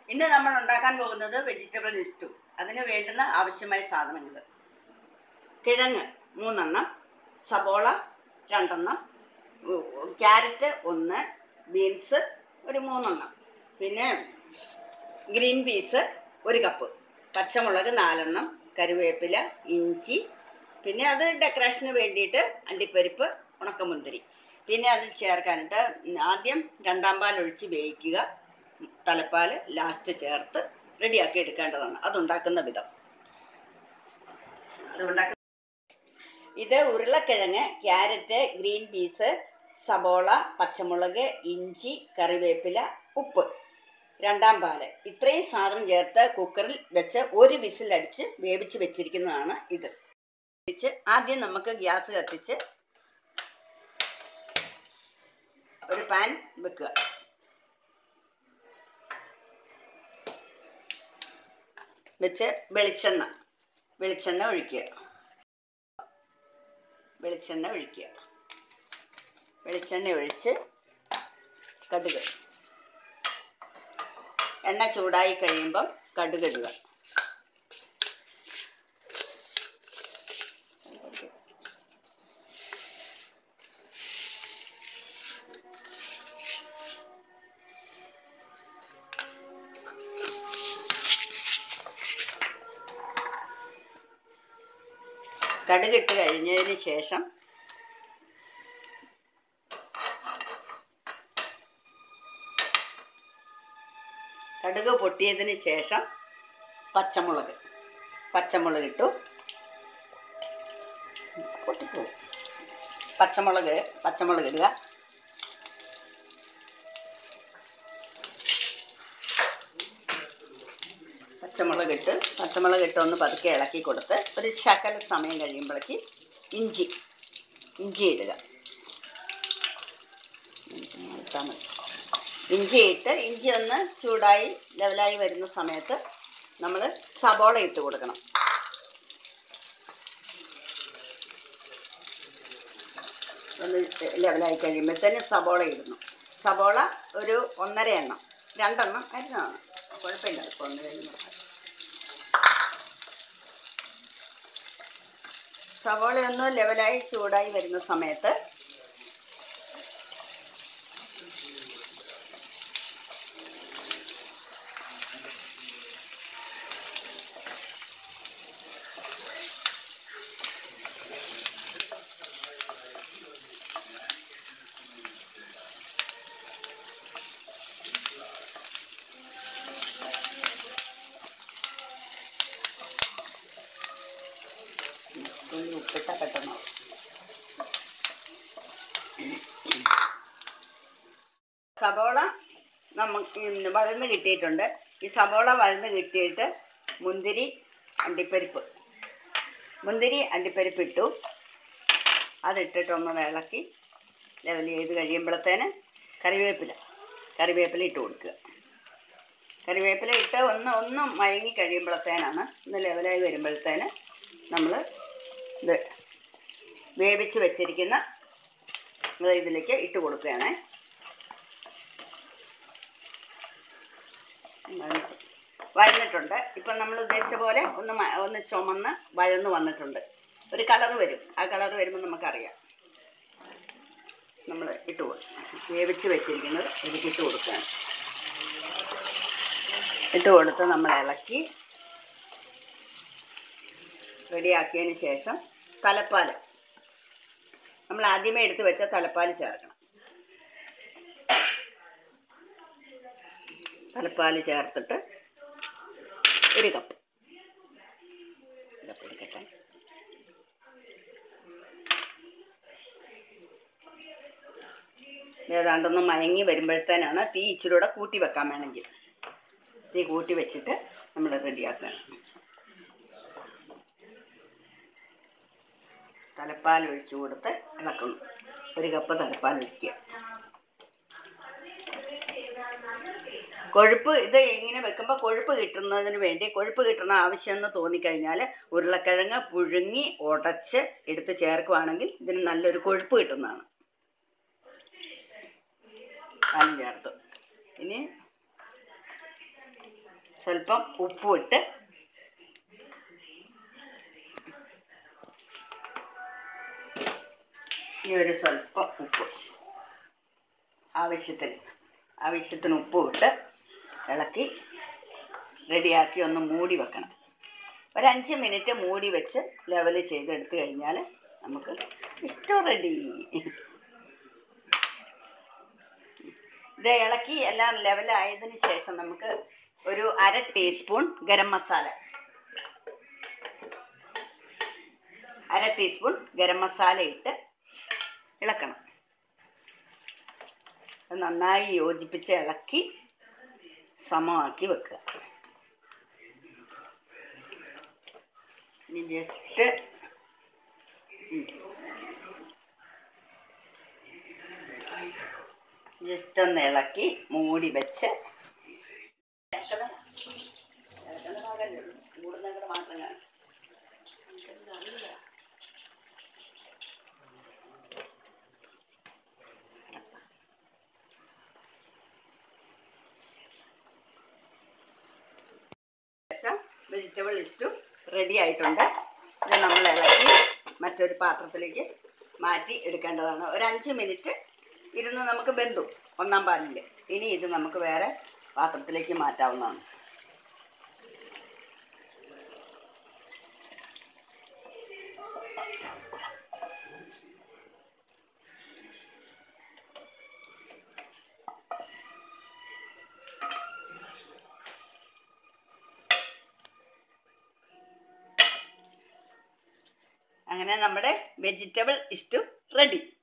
ഇന്ന് നമ്മൾ ഉണ്ടാക്കാൻ പോകുന്നത് വെജിറ്റബിൾ ലിസ്റ്റു അതിന് വേണ്ടുന്ന ആവശ്യമായ സാധനങ്ങൾ കിഴങ്ങ് മൂന്നെണ്ണം സബോള രണ്ടെണ്ണം ഉ- ഉ- ക്യാരറ്റ് ഒന്ന് ബീൻസ് ഒരു മൂന്നെണ്ണം പിന്നെ ഗ്രീൻ പീസ് ഒരു കപ്പ് പച്ചമുളക് നാലെണ്ണം കറിവേപ്പില ഇഞ്ചി പിന്നെ അത് ഡെക്കറേഷന് വേണ്ടിയിട്ട് അണ്ടിപ്പരിപ്പ് ഉണക്കമുന്തിരി പിന്നെ അതിൽ ചേർക്കാനായിട്ട് ആദ്യം രണ്ടാം പാൽ ഒഴിച്ച് വേവിക്കുക തലപ്പാൽ ലാസ്റ്റ് ചേർത്ത് റെഡിയാക്കി എടുക്കേണ്ടതാണ് അതുണ്ടാക്കുന്ന വിധം അതുണ്ടാക്കുന്ന ഇത് ഉരുളക്കിഴങ്ങ് ക്യാരറ്റ് ഗ്രീൻ പീസ് സബോള പച്ചമുളക് ഇഞ്ചി കറിവേപ്പില ഉപ്പ് രണ്ടാം പാല് ഇത്രയും സാധനം ചേർത്ത് കുക്കറിൽ വെച്ച് ഒരു വിസിലടിച്ച് വേവിച്ച് വെച്ചിരിക്കുന്നതാണ് ഇത് വെച്ച് ആദ്യം നമുക്ക് ഗ്യാസ് കത്തിച്ച് ഒരു പാൻ വെക്കുക വെച്ച് വെളിച്ചെണ്ണ വെളിച്ചെണ്ണ ഒഴിക്കുക വെളിച്ചെണ്ണ ഒഴിക്കുക വെളിച്ചെണ്ണ ഒഴിച്ച് കടുക് എണ്ണ ചൂടായി കഴിയുമ്പം കടുക് ഇടുക കടുക് ഇട്ട് കഴിഞ്ഞതിന് ശേഷം കടുക് പൊട്ടിയതിന് ശേഷം പച്ചമുളക് പച്ചമുളക് ഇട്ടു പൊട്ടിപ്പോവും പച്ചമുളക് പച്ചമുളക് ഇടുക പച്ചമുളക് ഇട്ട് പച്ചമുളക് ഇട്ട് ഒന്ന് പതുക്കെ ഇളക്കി കൊടുത്ത് ഒരു ശകല സമയം കഴിയുമ്പോഴേക്ക് ഇഞ്ചി ഇഞ്ചി ഇടുക ഇട്ടാൽ മതി. ഇഞ്ചി ഇട്ട് ഇഞ്ചി ഒന്ന് ചൂടായി ലെവലായി വരുന്ന സമയത്ത് നമ്മൾ സബോള ഇട്ട് കൊടുക്കണം ഒന്ന് ലെവലായി കഴിയുമ്പോഴത്തേന് സബോള ഇടുന്നു സബോള ഒരു ഒന്നര എണ്ണം രണ്ടെണ്ണം അരിഞ്ഞതാണ് കുഴപ്പമില്ല ഇപ്പോൾ ഒന്ന് കഴിയുമ്പോൾ സവോള ഒന്ന് ലെവലായി ചൂടായി വരുന്ന സമയത്ത് തുള്ളി ഉപ്പിട്ട പെട്ടെന്ന് സബോള നമുക്ക് ഇന്ന് വഴന്ന് കിട്ടിയിട്ടുണ്ട് ഈ സബോള വഴന്ന് കിട്ടിയിട്ട് മുന്തിരി അണ്ടിപ്പരിപ്പ് മുന്തിരി അണ്ടിപ്പരിപ്പ് ഇട്ടു അതിട്ടിട്ട് ഒന്ന് ഇളക്കി ലെവൽ ചെയ്ത് കഴിയുമ്പോഴത്തേന് കറിവേപ്പില കറിവേപ്പില ഇട്ട് കൊടുക്കുക കറിവേപ്പില ഇട്ട് ഒന്ന് ഒന്ന് മയങ്ങി കഴിയുമ്പോഴത്തേനാണ് ഒന്ന് ലെവലായി വരുമ്പോഴത്തേന് നമ്മൾ ഇത് വേവിച്ച് വെച്ചിരിക്കുന്ന ഇത് ഇതിലേക്ക് ഇട്ട് കൊടുക്കുകയാണേ വഴന്നിട്ടുണ്ട് ഇപ്പം നമ്മൾ ഉദ്ദേശിച്ച പോലെ ഒന്ന് മ- ഒന്ന് ചുമന്ന് വഴന്ന് വന്നിട്ടുണ്ട് ഒരു കളർ വരും ആ കളർ വരുമ്പോൾ നമുക്കറിയാം നമ്മൾ ഇട്ട് കൊടുക്കും വേവിച്ച് വെച്ചിരിക്കുന്നത് ഇതിലേക്ക് ഇട്ട് കൊടുക്കുകയാണ് ഇട്ട് കൊടുത്ത് നമ്മൾ ഇളക്കി റെഡിയാക്കിയതിന് ശേഷം തലപ്പാൽ നമ്മൾ ആദ്യമേ എടുത്ത് വെച്ച തലപ്പാൽ ചേർക്കണം തലപ്പാൽ ചേർത്തിട്ട് ഒരു കപ്പ് കപ്പ് എടുക്കട്ടെ ഏതാണ്ടൊന്ന് മയങ്ങി വരുമ്പോഴത്തേനാണ് തീ ഇച്ചിരി കൂടെ കൂട്ടി വെക്കാൻ വേണമെങ്കിൽ തീ കൂട്ടി വെച്ചിട്ട് നമ്മൾ റെഡിയാക്കണം തലപ്പാൽ ഒഴിച്ചു കൊടുത്ത് ഇളക്കുന്നു ഒരു കപ്പ് തലപ്പാൽ ഒഴിക്കുക കൊഴുപ്പ് ഇത് ഇങ്ങനെ വെക്കുമ്പോൾ കൊഴുപ്പ് കിട്ടുന്നതിന് വേണ്ടി കൊഴുപ്പ് കിട്ടുന്ന ആവശ്യമെന്ന് തോന്നിക്കഴിഞ്ഞാൽ ഉരുളക്കിഴങ്ങ് പുഴുങ്ങി ഉടച്ച് എടുത്ത് ചേർക്കുവാണെങ്കിൽ ഇതിന് നല്ലൊരു കൊഴുപ്പ് കിട്ടുന്നതാണ് പാലും ചേർത്തു ഇനി സ്വല്പം ഉപ്പും ഇട്ട് ഈ ഒരു സ്വല്പം ഉപ്പ് ആവശ്യത്തിന് ആവശ്യത്തിന് ഉപ്പും ഇട്ട് ഇളക്കി റെഡിയാക്കി ഒന്ന് മൂടി വെക്കണം ഒരു അഞ്ച് മിനിറ്റ് മൂടി വെച്ച് ലെവൽ ചെയ്തെടുത്തു കഴിഞ്ഞാൽ നമുക്ക് ഇഷ്ടം റെഡി ഇത് ഇളക്കി എല്ലാം ലെവലായതിന് ശേഷം നമുക്ക് ഒരു അര ടീസ്പൂൺ ഗരം മസാല അര ടീസ്പൂൺ ഗരം മസാല ഇട്ട് ഇളക്കണം അത് നന്നായി യോജിപ്പിച്ച് ഇളക്കി സമമാക്കി വെക്കുക ഇനി ജസ്റ്റ് ജസ്റ്റ് ഒന്ന് ഇളക്കി മൂടി വെച്ച് മാത്രം കാണും അറിയില്ല വെജിറ്റബിൾ ലിസ്റ്റും റെഡി ആയിട്ടുണ്ട് ഇത് നമ്മൾ ഇളക്കി മറ്റൊരു പാത്രത്തിലേക്ക് മാറ്റി എടുക്കേണ്ടതാണ് ഒരു അഞ്ച് മിനിറ്റ് ഇരുന്ന് നമുക്ക് ബന്ധു ഒന്നാം പാലിൽ ഇനി ഇത് നമുക്ക് വേറെ പാത്രത്തിലേക്ക് മാറ്റാവുന്നതാണ് അങ്ങനെ നമ്മുടെ വെജിറ്റബിൾ ഇഷ്ടം റെഡി